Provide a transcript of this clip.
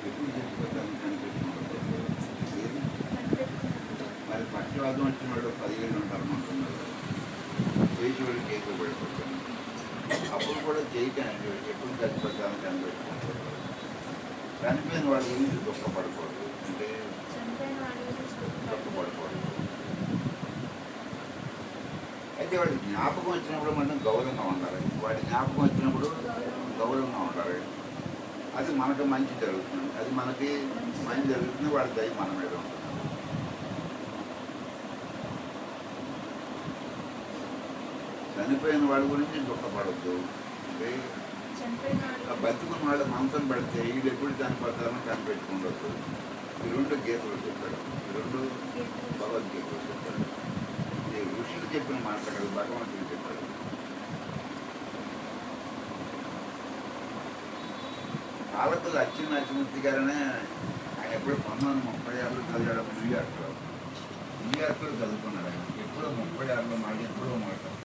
ఎప్పుడు చచ్చిపోతాను కనిపెట్టుకుంటారు ఏది? మరి పక్షవాదం వచ్చిన వాడు పదిహేను ఉంటారు అంటున్నారు చేసేవాడు కేసు పడిపోతాను అప్పుడు కూడా చేయటానికి ఎప్పుడు చచ్చిపోతాను కనిపెట్టుకుంటారు చనిపోయిన వాళ్ళ గురించి దుఃఖపడకూడదు అంటే దుఃఖపడకూడదు అయితే వాడి జ్ఞాపకం వచ్చినప్పుడు మనం గౌరవంగా ఉండాలి వాడి జ్ఞాపకం వచ్చినప్పుడు గౌరవంగా ఉండాలి అది మనకు మంచి జరుగుతుంది అది మనకి మంచి జరుగుతుంది వాడి దయ మన మీద ఉంటుంది చనిపోయిన వాళ్ళ గురించి దుఃఖపడద్దు అంటే ఆ బతుకున్న వాళ్ళ మంచం పెడితే వీళ్ళు ఎప్పుడు చనిపోతారని కనిపెట్టుకుండొద్దు ఈ రెండు గీతలు చెప్పాడు ఈ రెండు భగవద్గీతలు చెప్పాడు ఇది ఋషులు చెప్పిన మాట కాదు భగవంతుడు చెప్పాడు పాలకులు అచ్చిన నరసింహూర్తి గారనే ఆయన ఎప్పుడు పంతొమ్మిది వందల ముప్పై ఆరులో చదివాడు న్యూయార్క్లో న్యూయార్క్లో చదువుకున్నాడు ఆయన ఎప్పుడో ముప్పై ఆరులో మాట ఎప్పుడో మాట